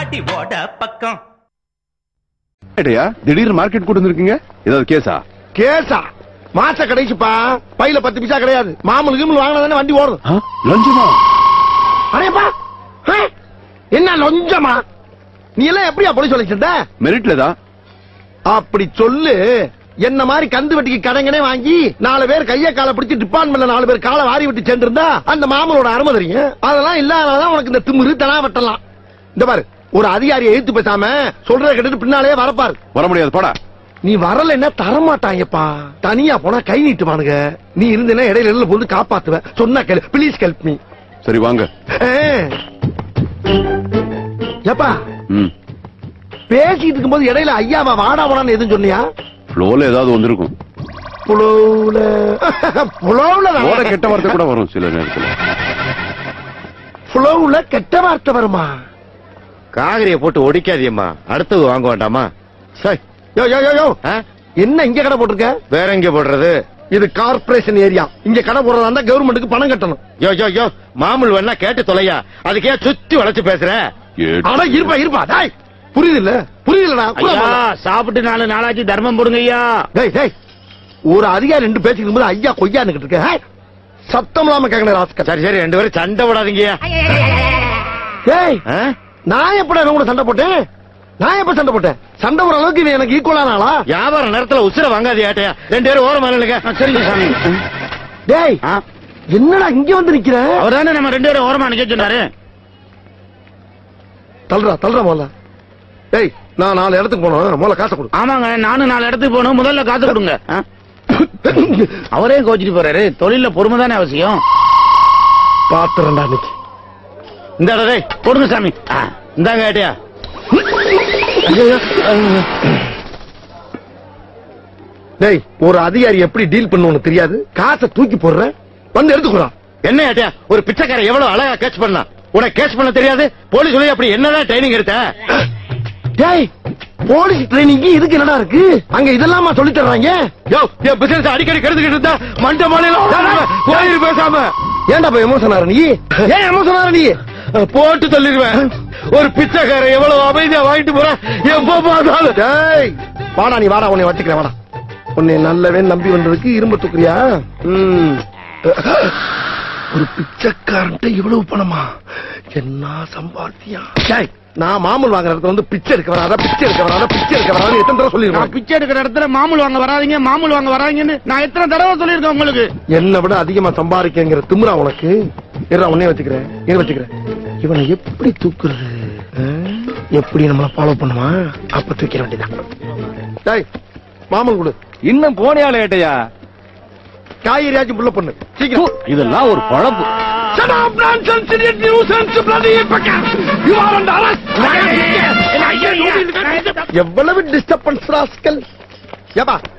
அடி ஓட பக்கம் ஏட்டையா திடீர்னு மார்க்கெட் கூட்டு வந்திருக்கீங்க ஏதாவது கேஸா கேசா மாச கடைசிப்பா பையில பத்து பைசா கிடையாது மாமூல் கீமூல் வாங்கினா தானே வண்டி ஓடுது ஆ? லஞ்சமா அடேப்பா ஆ? என்ன லொஞ்சமா நீ எல்லாம் எப்படியா போலீஸ் சொல்லிச்சிருந்த மெரிட்ல தான் அப்படி சொல்லு என்ன மாதிரி கந்து வெட்டிக்கு கடங்கனே வாங்கி நாலு பேர் கைய காலை பிடிச்சு டிபார்ட்மெண்ட்ல நாலு பேர் காலை வாரி விட்டு சேர்ந்திருந்தா அந்த மாமனோட அருமை தெரியும் அதெல்லாம் இல்லாதனாலதான் உனக்கு இந்த திமிரு தனா வெட்டலாம் இந்த பாரு ஒரு அதிகாரியை எழுத்து பேசாம சொல்றத கேட்டுட்டு பின்னாலே வரப்பாரு வர முடியாது போடா நீ வரலைன்னா தரமாட்டாங்கப்பா தனியா போனா கை நீட்டுவானுங்க நீ இருந்தேன்னா இடையில இடையில போது காப்பாத்துவ சொன்னா கேளு ப்ளீஸ் ஹெல்ப் மீ சரி வாங்க ஏப்பா ம் பேசிட்டு இருக்கும்போது இடையில ஐயாவா வாடா வாடான்னு எதுவும் சொன்னியா ஃப்ளோல ஏதாவது வந்திருக்கும் புலவுல புலவுல ஓட கெட்ட வார்த்தை கூட வரும் சில நேரத்துல புலவுல கெட்ட வார்த்தை வருமா காகரிய போட்டு ஒடிக்காதியம்மா அடுத்தது வாங்க வேண்டாமா சரி யோ யோ யோ யோ ஆ? என்ன இங்க கடை போட்டிருக்க வேற எங்க போடுறது இது கார்ப்பரேஷன் ஏரியா இங்க கடை போடுறதா இருந்தா கவர்மெண்ட்டுக்கு பணம் கட்டணும் யோ யோ யோ மாமூல் வேணா கேட்டு தொலையா அதுக்கே சுத்தி வளைச்சு பேசுற ஏட்டு. அட இருப்பா இருப்பா டேய் புரியுது இல்ல புரியுதுலடா கூட போடா. சாப்பிட்டு நாலு நாளாச்சு தர்மம் போடுங்க ஐயா டேய் டேய் ஒரு அதிகாரி ரெண்டு பேசிக்கும் போது ஐயா கொய்யான்னு இருக்க ஹே? சத்தம் இல்லாம கேட்கணும் ராஸ்கர் சரி சரி ரெண்டு பேரும் சண்டை விடாதீங்கய்யா டேய் ஆ? நான் எப்படா இவன் கூட சண்டை போட்டேன் நான் எப்ப சண்டை போட்டேன் சண்டை ஒரு அளவுக்கு இவன் எனக்கு ஈக்குவலான ஆளா வியாபார நேரத்துல உசுர வாங்காது ஏட்டையா ரெண்டு பேரும் ஓரமா நில்லுங்க சரிங்க சாமி டேய் என்னடா இங்க வந்து நிக்கிற அவர் தானே நம்ம ரெண்டு பேரும் ஓரமா நிக்க சொன்னாரு தள்ளுறா தள்ளுறா முதல்ல டேய் நான் நாலு இடத்துக்கு போனோம் முதல்ல காசை கொடு ஆமாங்க நானும் நாலு இடத்துக்கு போகணும் முதல்ல காத்து கொடுங்க ஆ? அவரே கோச்சிட்டு போறாரு தொழில பொறுமை தானே அவசியம் பாத்துறேன்டா இன்னைக்கு இந்த இடத்தை கொடுங்க சாமி ஆ, இந்தாங்க ஏட்டையா டேய் ஒரு அதிகாரி எப்படி டீல் பண்ணுவோன்னு தெரியாது காசை தூக்கி போடுற வந்து எடுத்துக்கூடா என்ன ஏட்டையா ஒரு பிச்சைக்காரன் எவ்வளவு அழகா கேட்ச் பண்ணா உனக்கு கேட்ச் பண்ண தெரியாது போலீஸ் சொல்லி அப்படி என்னதான் ட்ரைனிங் எடுத்த டேய் போலீஸ் ட்ரைனிங் இதுக்கு என்னடா இருக்கு அங்க இதெல்லாமா சொல்லி தர்றாங்க யோ என் பிசினஸ் அடிக்கடி கெடுத்துக்கிட்டு இருந்தா மண்ட மாநிலம் போயிரு பேசாம ஏன்டா போய் எமோஷன் ஆற நீ ஏன் எமோஷன் ஆற நீ போட்டு சொல்லிடுவேன் ஒரு பிச்சைக்காரன் எவ்வளவு அமைதியா வாங்கிட்டு போறான் எப்ப பார்த்தாலும் டேய் வாடா நீ வாடா உன்னை வச்சுக்கிறேன் வாடா உன்னை நல்லவே நம்பி வந்ததுக்கு இரும்பு தூக்குறியா ம். ஒரு பிச்சைக்காரன்ட்ட இவ்வளவு பணமா என்ன சம்பாத்தியா டேய் நான் மாமூல் வாங்குற இடத்துல வந்து பிச்சை எடுக்க வராத பிச்சை எடுக்க வராத பிச்சை எடுக்க வராத எத்தனை தடவை நான் சொல்லிருக்கேன் பிச்சை எடுக்கிற இடத்துல மாமூல் வாங்க வராதீங்க மாமூல் வாங்க வராதீங்கன்னு நான் எத்தனை தடவை சொல்லியிருக்கேன் உங்களுக்கு என்னை விட அதிகமா சம்பாதிக்கங்கிற திமிரா உனக்கு இருடா உன்னே வச்சுக்கிறேன் இதை வச்சுக்கிறேன் இவனை எப்படி தூக்குறது ஆ? எப்படி நம்மள ஃபாலோ பண்ணுவான் அப்ப தூக்கிற வேண்டியதான் டேய் மாமூல் கொடு இன்னும் போனியால ஏட்டையா காய்கறியாச்சும் புள்ள பண்ணு சீக்கிரம் இதெல்லாம் ஒரு பழப்பு Shut up, nonsense, idiot, nuisance, bloody fucker! You are under arrest! எவ்வளவு டிஸ்டர்பன்ஸ் ராஸ்கல் ஏப்பா